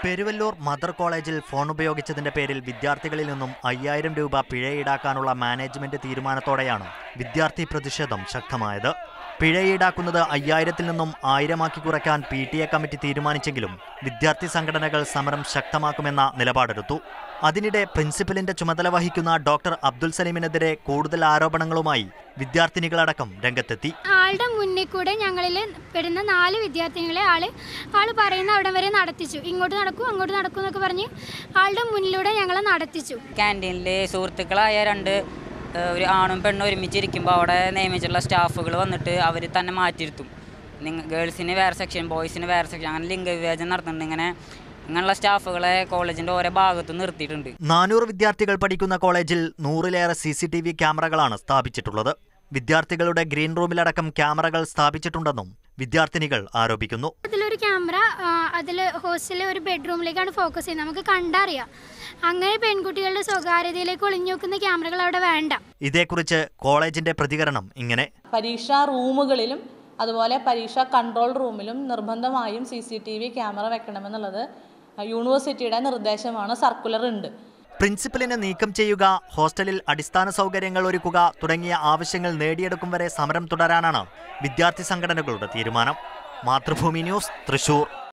Peruvallur mother കോളേജിൽ phone ഉപയോഗിച്ചതിന്റെ പേരിൽ വിദ്യാർത്ഥികളിൽ നിന്നും അയ്യായിരം രൂപ പിഴ ഈടാക്കാനുള്ള മാനേജ്മെന്റ് തീരുമാനത്തോടെയാണ് വിദ്യാർത്ഥി പ്രതിഷേധം ശക്തമായത് പിഴ ഈടാക്കുന്നത് അയ്യായിരത്തിൽ നിന്നും ആയിരമാക്കി കുറയ്ക്കാൻ പി ടി എ കമ്മിറ്റി തീരുമാനിച്ചെങ്കിലും വിദ്യാർത്ഥി സംഘടനകൾ സമരം ശക്തമാക്കുമെന്ന നിലപാടെടുത്തു അതിനിടെ പ്രിൻസിപ്പലിന്റെ ചുമതല വഹിക്കുന്ന ഡോക്ടർ അബ്ദുൽ സലീമിനെതിരെ കൂടുതൽ ആരോപണങ്ങളുമായി വിദ്യാർത്ഥിനികളടക്കം രംഗത്തെത്തി ആളുടെ മുന്നിൽ കൂടെ ഞങ്ങളിൽ പെടുന്ന നാല് വിദ്യാർത്ഥികളെ ആള് ആള് പറയുന്ന അവിടം വരെ നടത്തിച്ചു ഇങ്ങോട്ട് നടക്കൂ അങ്ങോട്ട് നടക്കൂ എന്നൊക്കെ പറഞ്ഞ് ആളുടെ മുന്നിലൂടെ ഞങ്ങളെ നടത്തിച്ചു ക്യാൻറ്റീനിൽ സുഹൃത്തുക്കളായ രണ്ട് ഏഹ്, ഒരു ആണും പെണ്ണും ഒരുമിച്ചിരിക്കുമ്പോൾ അവിടെ നിയമിച്ചിട്ടുള്ള സ്റ്റാഫുകൾ വന്നിട്ട് അവർ തന്നെ മാറ്റിയിരുത്തും നിങ്ങൾ ഗേൾസിന് വേറെ സെക്ഷൻ ബോയ്സിന് വേറെ സെക്ഷൻ അങ്ങനെ ലിംഗവിവേചനം നടത്തുന്നുണ്ട് ഇങ്ങനെ ഇങ്ങനെയുള്ള സ്റ്റാഫുകളെ കോളേജിൻ്റെ ഓരോ ഭാഗത്തും നിർത്തിയിട്ടുണ്ട് നാനൂറ് വിദ്യാർത്ഥികൾ പഠിക്കുന്ന കോളേജിൽ നൂറിലേറെ സി സി ടി വി ക്യാമറകളാണ് സ്ഥാപിച്ചിട്ടുള്ളത് വിദ്യാർത്ഥികളുടെ ഗ്രീൻ റൂമിലടക്കം ക്യാമറകൾ സ്ഥാപിച്ചിട്ടുണ്ടെന്നും വിദ്യാർത്ഥിനികൾ ആരോപിക്കുന്നു അതിലൊരു ക്യാമറ അതിൽ ഹോസ്റ്റലിലെ ഒരു ബെഡ്റൂമിലേക്കാണ് ഫോക്കസ് ചെയ്യുന്നത് നമുക്ക് കണ്ടറിയാം അങ്ങനെ പെൺകുട്ടികളുടെ സ്വകാര്യതയിലേക്ക് ഒളിഞ്ഞു നോക്കുന്ന ക്യാമറകൾ അവിടെ വേണ്ട ഇതേക്കുറിച്ച് കോളേജിന്റെ പ്രതികരണം ഇങ്ങനെ പരീക്ഷാ റൂമുകളിലും അതുപോലെ പരീക്ഷാ കൺട്രോൾ റൂമിലും നിർബന്ധമായും C C T V camera വെക്കണമെന്നുള്ളത് യൂണിവേഴ്സിറ്റിയുടെ നിർദ്ദേശമാണ് സർക്കുലർ ഉണ്ട് പ്രിൻസിപ്പലിനെ നീക്കം ചെയ്യുക ഹോസ്റ്റലിൽ അടിസ്ഥാന സൗകര്യങ്ങൾ ഒരുക്കുക തുടങ്ങിയ ആവശ്യങ്ങൾ നേടിയെടുക്കും വരെ സമരം തുടരാനാണ് വിദ്യാർത്ഥി സംഘടനകളുടെ തീരുമാനം മാതൃഭൂമി ന്യൂസ് തൃശൂർ